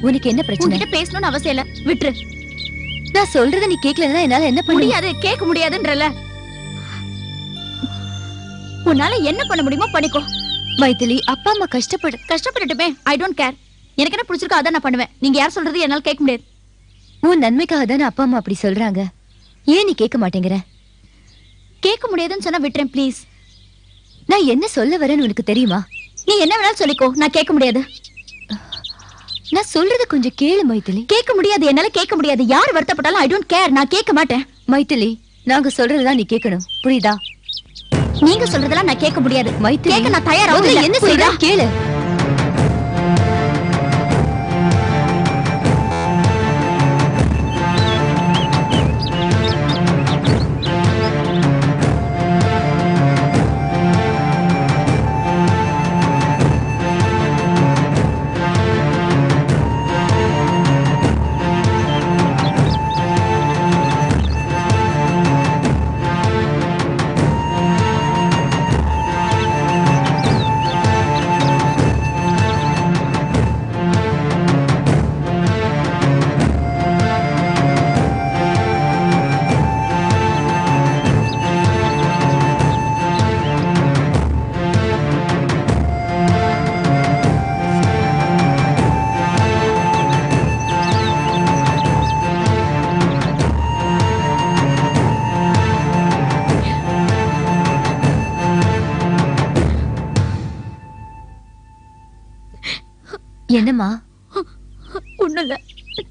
உனக்கு என்ன பிரச்சனை உன்கிட்ட பேசணும்னு அவசியம் இல்ல விட்டுரு நான் சொல்றத நீ கேட்கலன்னா என்னால என்ன பண்ண முடியும் முடியாது கேட்க முடியாதுன்றல உன்னால என்ன பண்ண முடியுமோ பண்ணிக்கோ மைதிலி அப்பா அம்மா கஷ்டப்படு கஷ்டப்பட்டுட்டுமே ஐ டோன்ட் கேர் எனக்கு என்ன பிடிச்சிருக்கோ அதான் நான் பண்ணுவேன் நீங்க யார் சொல்றது என்னால கேட்க முடியாது உன் நன்மைக்காக தானே அப்பா அம்மா அப்படி சொல்றாங்க ஏன் நீ கேட்க மாட்டேங்கிற கேட்க முடியாதுன்னு சொன்னா விட்டுறேன் ப்ளீஸ் நான் என்ன சொல்ல வரேன்னு உனக்கு தெரியுமா நீ என்ன வேணாலும் சொல்லிக்கோ நான் கேட்க முடியாது நான் சொல்றத கொஞ்சம் கேளு மைதிலி கேட்க முடியாது என்னால கேட்க முடியாது யார் வருத்தப்பட்டாலும் ஐ டோன்ட் கேர் நான் கேட்க மாட்டேன் மைதிலி நாங்க சொல்றதுதான் நீ கேட்கணும் புரியுதா நீங்க சொல்றதெல்லாம் நான் கேட்க முடியாது மைதிலி கேட்க நான் தயாராக முதல்ல என்ன புரியுதா? சொல்றேன் கேளு என்னம்மா ஒண்ணும் இல்ல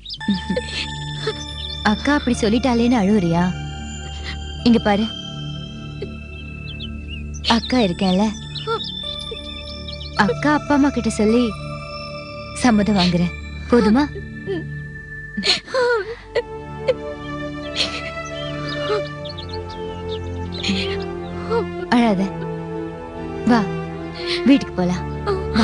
அக்கா அப்படி சொல்லிட்டாலேன்னு அழுவுறியா இங்க பாரு அக்கா இருக்கேன்ல அக்கா அப்பா அம்மா கிட்ட சொல்லி சம்மதம் வாங்குறேன் போதுமா அழாத வா வீட்டுக்கு போலாம் வா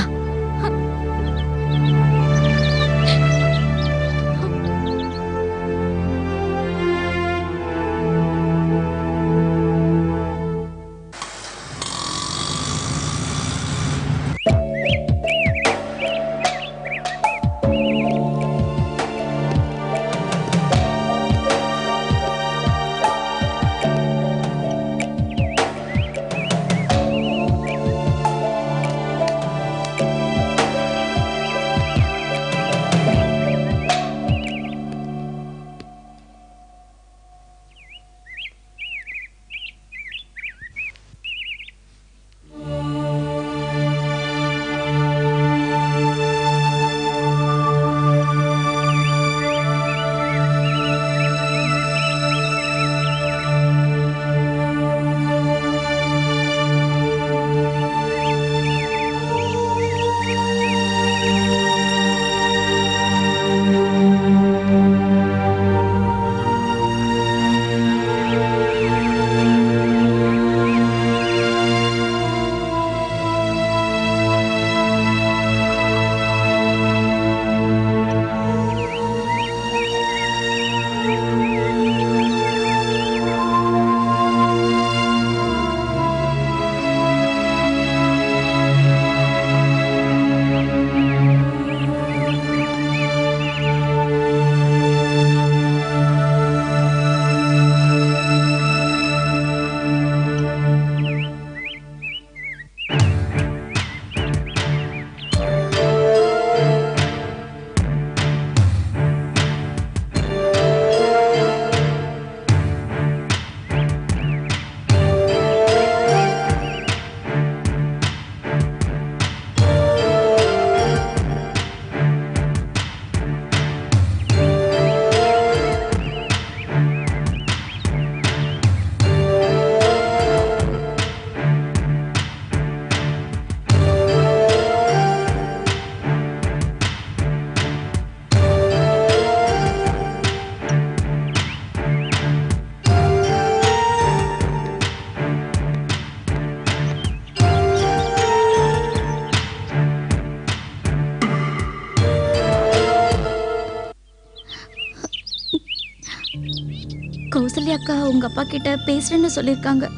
கௌசல்யா அக்கா உங்க அப்பா கிட்ட பேசுறேன்னு சொல்லிருக்காங்க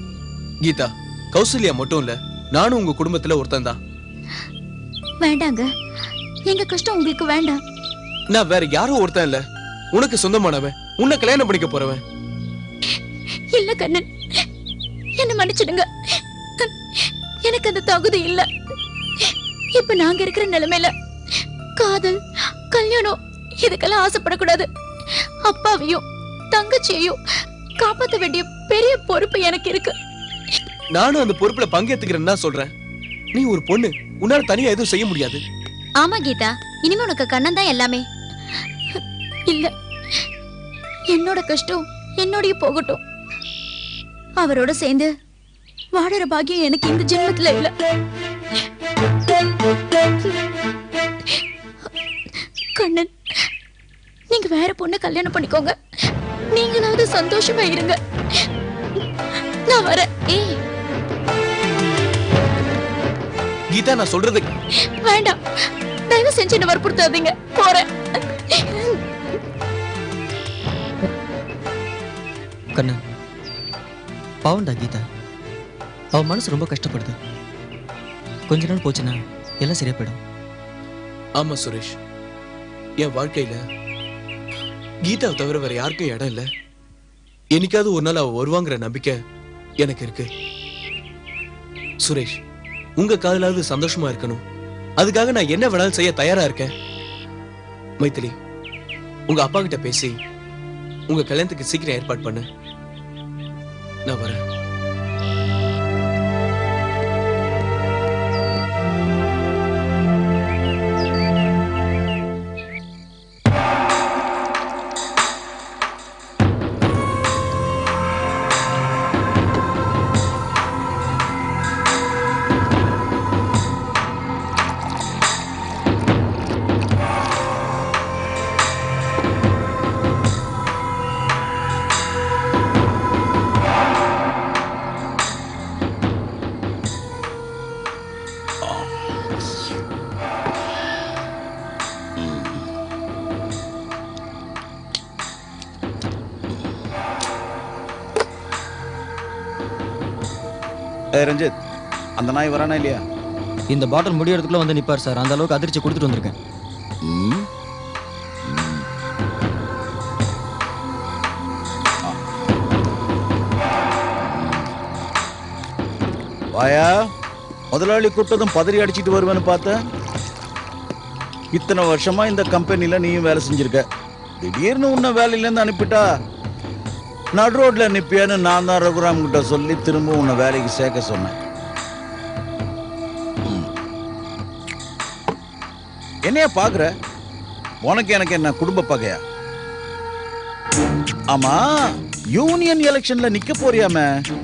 கீதா கௌசல்யா மட்டும் இல்ல நானும் உங்க குடும்பத்துல ஒருத்தன் தான் வேண்டாங்க எங்க கஷ்டம் உங்களுக்கு வேண்டாம் நான் வேற யாரும் ஒருத்தன் இல்ல உனக்கு சொந்தமானவன் உன்னை கல்யாணம் பண்ணிக்க போறவன் இல்ல கண்ணன் என்ன மன்னிச்சிடுங்க எனக்கு அந்த தகுதி இல்ல இப்ப நாங்க இருக்கிற நிலைமையில காதல் கல்யாணம் இதுக்கெல்லாம் ஆசைப்படக்கூடாது அப்பாவையும் தங்கச்சியையும் காப்பாத்த வேண்டிய பெரிய பொறுப்பு எனக்கு இருக்கு நானும் அந்த பொறுப்புல பங்கேத்துக்கிறேன்னு தான் சொல்றேன் நீ ஒரு பொண்ணு உன்னால தனியா எதுவும் செய்ய முடியாது ஆமா கீதா இனிமே உனக்கு கண்ணன் தான் எல்லாமே இல்ல என்னோட கஷ்டம் என்னோடய போகட்டும் அவரோட சேர்ந்து வாழற பாக்கியம் எனக்கு இந்த ஜென்மத்துல இல்ல கண்ணன் நீங்க வேற பொண்ணை கல்யாணம் பண்ணிக்கோங்க நீங்களாவது சந்தோஷமா இருங்க நான் வரேன் ஏய் கீதா நான் சொல்றது வேண்டாம் தயவு செஞ்சு என்ன வற்புறுத்தாதீங்க போறேன் கண்ணன் பாவம்டா கீதா அவ மனசு ரொம்ப கஷ்டப்படுது கொஞ்ச நாள் போச்சுன்னா எல்லாம் சரியா போயிடும் ஆமா சுரேஷ் என் வாழ்க்கையில கீதாவை தவிர வேற யாருக்கும் இடம் இல்ல என்னைக்காவது ஒரு நாள் அவ வருவாங்கிற நம்பிக்கை எனக்கு இருக்கு சுரேஷ் உங்க காதலாவது சந்தோஷமா இருக்கணும் அதுக்காக நான் என்ன வேணாலும் செய்ய தயாரா இருக்கேன் மைத்திலி உங்க அப்பா கிட்ட பேசி உங்க கல்யாணத்துக்கு சீக்கிரம் ஏற்பாடு பண்ணு நான் வரேன் ஏ ரஞ்சித் அந்த நாய் வரானா இல்லையா இந்த பாட்டில் முடியறதுக்குள்ள வந்து நிப்பார் சார் அந்த அளவுக்கு அதிர்ச்சி கொடுத்துட்டு வந்திருக்கேன் ம் வாயா முதலாளி கூட்டதும் பதறி அடிச்சிட்டு வருவேன்னு பார்த்தேன் இத்தனை வருஷமா இந்த கம்பெனில நீயும் வேலை செஞ்சிருக்க திடீர்னு உன்னை வேலையிலேருந்து அனுப்பிட்டா நடு ரோட்ல நிப்பியான்னு நான் தான் ரகுராம் கிட்ட சொல்லி திரும்ப உன்னை வேலைக்கு சேர்க்க சொன்னேன் ம். என்னையா பாக்குற உனக்கு எனக்கு என்ன குடும்ப பகையா ஆமா யூனியன் எலெக்ஷன்ல நிக்க போறியாமே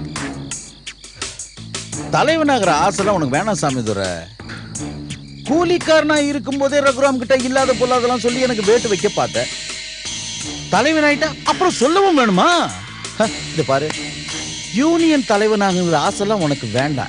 தலைவனாகிற ஆசைலாம் உனக்கு வேணாம் சாமி துரை கூலிக்காரனா இருக்கும்போதே ரகுராம் கிட்ட இல்லாத பொல்லாதெல்லாம் சொல்லி எனக்கு வேட்டு வைக்க பார்த்தேன் தலைவனாயிட்டா அப்புறம் சொல்லவும் வேணுமா ஹ, இது பாரு யூனியன் தலைவனாகிற ஆசைலாம் உனக்கு வேண்டாம்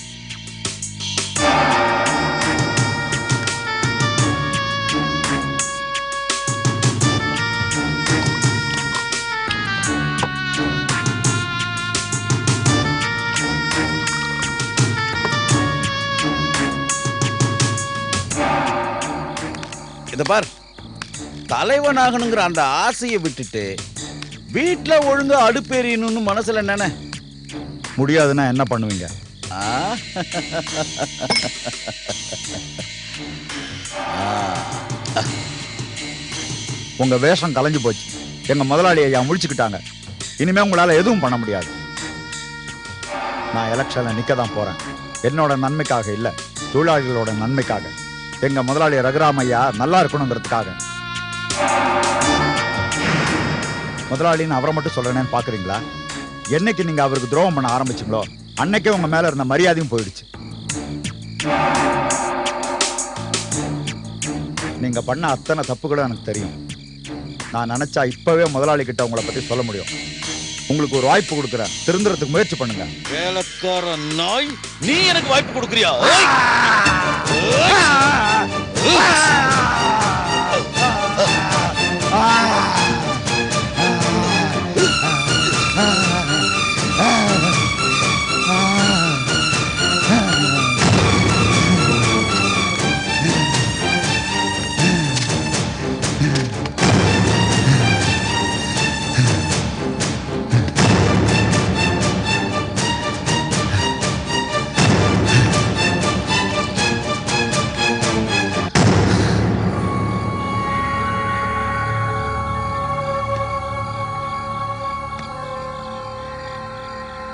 இத பார் தலைவனாகணுங்கிற அந்த ஆசையை விட்டுட்டு வீட்ல ஒழுங்கா அடுப்பெரியணும்னு மனசுல நினை முடியாதுன்னா என்ன பண்ணுவீங்க ஆ? ஆ. உங்க வேஷம் கலைஞ்சு போச்சு எங்க முதலாளி ஐயா முடிச்சுக்கிட்டாங்க இனிமே உங்களால எதுவும் பண்ண முடியாது நான் எலெக்ஷன்ல நிக்க தான் போறேன் என்னோட நன்மைக்காக இல்ல தொழிலாளிகளோட நன்மைக்காக எங்க முதலாளி ரகுராம் ஐயா நல்லா இருக்கணுங்கிறதுக்காக முதலாளின்னு அவரை மட்டும் சொல்றேன்னு பாக்குறீங்களா என்னைக்கு நீங்க அவருக்கு துரோகம் பண்ண ஆரம்பிச்சீங்களோ அன்னைக்கே உங்க மேல இருந்த மரியாதையும் போயிடுச்சு நீங்க பண்ண அத்தனை தப்புகளும் எனக்கு தெரியும் நான் நினைச்சா இப்பவே முதலாளி கிட்ட உங்களை பத்தி சொல்ல முடியும் உங்களுக்கு ஒரு வாய்ப்பு கொடுக்குறேன் திருந்துறதுக்கு முயற்சி பண்ணுங்க வேலைக்கார நாய் நீ எனக்கு வாய்ப்பு கொடுக்குறியா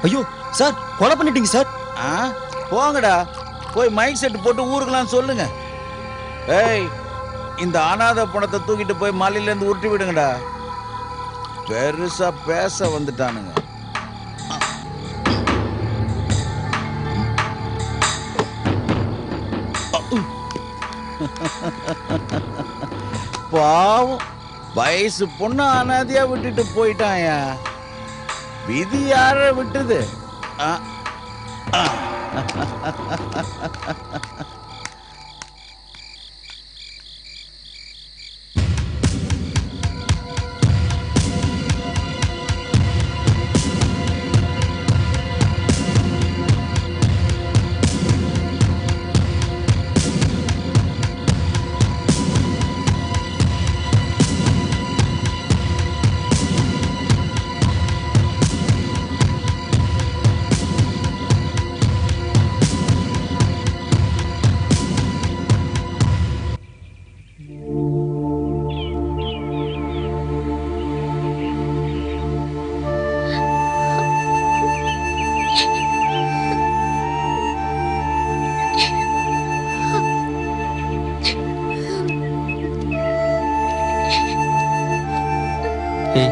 ஐயோ சார் கொலை பண்ணிட்டீங்க சார் ஆ போங்கடா போய் மைக் செட் போட்டு ஊருக்கெல்லாம் சொல்லுங்க ஏய் இந்த அனாதை பணத்தை தூக்கிட்டு போய் மலையில இருந்து உருட்டி விடுங்கடா பெருசா பேச வந்துட்டானுங்க பாவம் வயசு பொண்ணு அனாதையா விட்டுட்டு போயிட்டாயா விதி யார விட்டுது ஆ ஏய்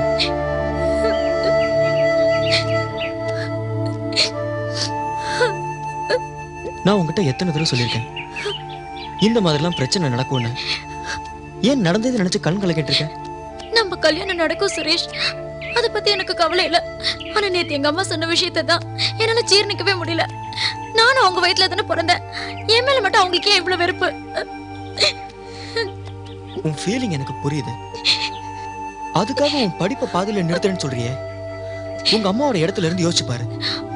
நான் உங்ககிட்ட எத்தனை தடவை சொல்லியிருக்கேன் இந்த மாதிரிலாம் பிரச்சனை நடக்கும்னு ஏன் நடந்தது நினைச்சு கண் கலக்கிட்டு இருக்க நம்ம கல்யாணம் நடக்கும் சுரேஷ் அத பத்தி எனக்கு கவலை இல்ல ஆனா நேத்து எங்க அம்மா சொன்ன விஷயத்தை தான் என்னால ஜீர்ணிக்கவே முடியல நானும் அவங்க வயித்துல தானே பிறந்தேன் என் மேல மட்டும் அவங்களுக்கு ஏன் இவ்வளவு வெறுப்பு உன் ஃபீலிங் எனக்கு புரியுது அதுக்காக உன் படிப்பை பாதியில நிறுத்துறேன்னு சொல்றியே உங்க அம்மாவோட இடத்துல இருந்து யோசிச்சு பாரு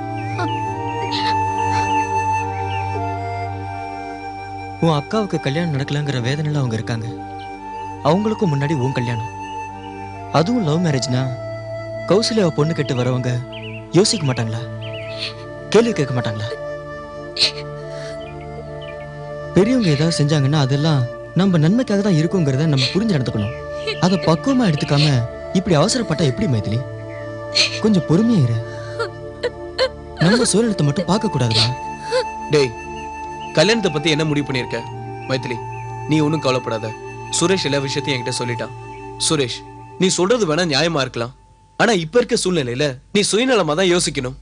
உன் அக்காவுக்கு கல்யாணம் நடக்கலங்கிற வேதனையில அவங்க இருக்காங்க அவங்களுக்கும் முன்னாடி உன் கல்யாணம் அதுவும் லவ் மேரேஜ்னா கௌசல்யாவை பொண்ணு கட்டு வரவங்க யோசிக்க மாட்டாங்களா கேள்வி கேட்க மாட்டாங்களா பெரியவங்க ஏதாவது செஞ்சாங்கன்னா அதெல்லாம் நம்ம நன்மைக்காக தான் இருக்குங்கிறத நம்ம புரிஞ்சு நடந்துக்கணும் அதை பக்குவமா எடுத்துக்காம இப்படி அவசரப்பட்டா எப்படி மைதிலி கொஞ்சம் பொறுமையா இரு நம்ம சூழலத்தை மட்டும் பார்க்க கூடாதுடா டேய் கல்யாணத்தை பத்தி என்ன முடிவு பண்ணிருக்க மைத்திலி நீ ஒன்றும் கவலைப்படாத சுரேஷ் எல்லா விஷயத்தையும் என்கிட்ட சொல்லிட்டான் சுரேஷ் நீ சொல்றது வேணா நியாயமா இருக்கலாம் ஆனா இப்ப இருக்க சூழ்நிலையில நீ சுயநலமா தான் யோசிக்கணும்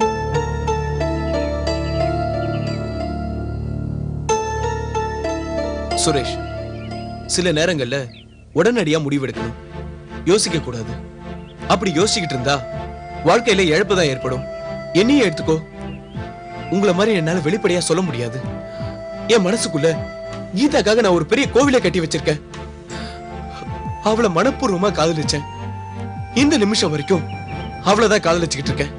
சுரேஷ் சில நேரங்கள்ல உடனடியா முடிவெடுக்கணும் யோசிக்க கூடாது அப்படி யோசிச்சுக்கிட்டு இருந்தா வாழ்க்கையில இழப்பு தான் ஏற்படும் என்னையே எடுத்துக்கோ உங்களை மாதிரி என்னால வெளிப்படையா சொல்ல முடியாது என் மனசுக்குள்ள கீதாக்காக நான் ஒரு பெரிய கோவிலை கட்டி வச்சிருக்கேன் அவளை மனப்பூர்வமா காதலிச்சேன் இந்த நிமிஷம் வரைக்கும் அவளைதான் காதலிச்சுக்கிட்டு இருக்கேன்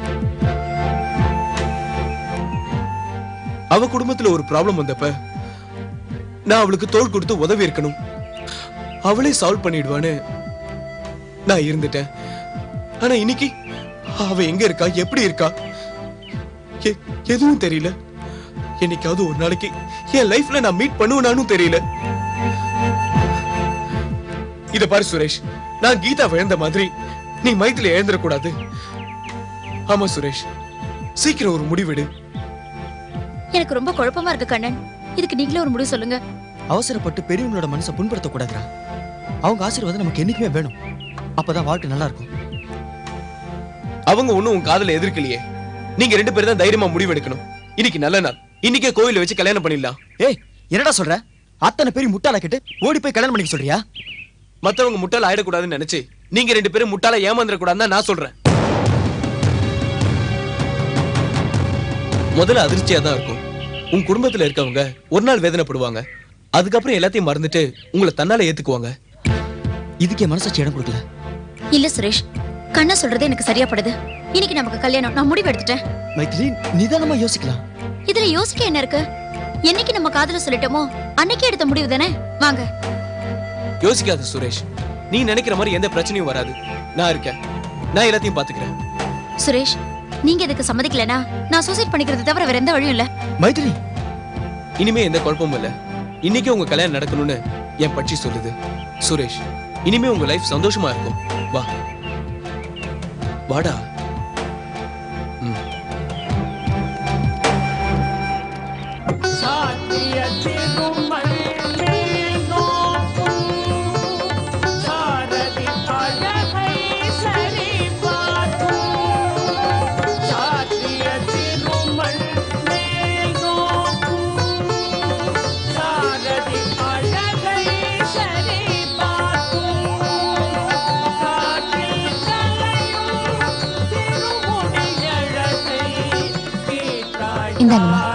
அவ குடும்பத்துல ஒரு ப்ராப்ளம் வந்தப்ப நான் அவளுக்கு தோள் கொடுத்து உதவி இருக்கணும் அவளே சால்வ் பண்ணிடுவான்னு நான் இருந்துட்டேன் ஆனா இன்னைக்கு அவ எங்க இருக்கா எப்படி இருக்கா எ- எதுவும் தெரியல என்னைக்காவது ஒரு நாளைக்கு என் லைஃப்ல நான் மீட் பண்ணுவேனானும் தெரியல இத பாரு சுரேஷ் நான் கீதா விழுந்த மாதிரி நீ மைத்தில எழுந்திரக்கூடாது ஆமா சுரேஷ் சீக்கிரம் ஒரு முடிவெடு எனக்கு ரொம்ப குழப்பமா இருக்கு கண்ணன் இதுக்கு நீங்களே ஒரு முடிவு சொல்லுங்க அவசரப்பட்டு பெரியவங்களோட மனசை புண்படுத்த கூடாதுடா அவங்க ஆசீர்வாதம் நமக்கு என்னைக்குமே வேணும் அப்பதான் வாழ்க்கை நல்லா இருக்கும் அவங்க ஒண்ணும் உன் காதல எதிர்க்கலையே நீங்க ரெண்டு பேரும் தான் தைரியமா முடிவெடுக்கணும் இன்னைக்கு நல்ல நாள் இன்னைக்கே கோயில வச்சு கல்யாணம் பண்ணிடலாம் ஏய் என்னடா சொல்ற அத்தனை பேர் முட்டாள கேட்டு ஓடி போய் கல்யாணம் பண்ணிக்க சொல்றியா மத்தவங்க முட்டாள ஆயிடக்கூடாதுன்னு நினைச்சு நீங்க ரெண்டு பேரும் முட்டாள ஏமாந்துடக்கூடாதுன்னு நான் சொல்றேன் முதல்ல அதிர்ச்சியா தான் இருக்கும் உன் குடும்பத்துல இருக்கவங்க ஒரு நாள் வேதனைப்படுவாங்க அதுக்கப்புறம் எல்லாத்தையும் மறந்துட்டு உங்களை தன்னால ஏத்துக்குவாங்க இதுக்கு என் மனசாட்சி இடம் கொடுக்கல இல்ல சுரேஷ் கண்ணா சொல்றது எனக்கு சரியா படுது இன்னைக்கு நமக்கு கல்யாணம் நான் முடிவு எடுத்துட்டேன் மைத்திலி நிதானமா யோசிக்கலாம் இதுல யோசிக்க என்ன இருக்கு என்னைக்கு நம்ம காதல சொல்லிட்டோமோ அன்னைக்கு எடுத்த முடிவு தானே வாங்க யோசிக்காத சுரேஷ் நீ நினைக்கிற மாதிரி எந்த பிரச்சனையும் வராது நான் இருக்கேன் நான் எல்லாத்தையும் பாத்துக்கிறேன் சுரேஷ் நீங்க இதுக்கு சம்மதிக்கலனா நான் சூசைட் பண்ணிக்கிறது தவிர வேற எந்த வழியும் இல்ல மைத்திலி இனிமே எந்த குழப்பமும் இல்ல இன்னைக்கே உங்க கல்யாணம் நடக்கணும்னு என் பட்சி சொல்லுது சுரேஷ் இனிமே உங்க லைஃப் சந்தோஷமா இருக்கும் வா வாடா ம் இந்தாங்கம்மா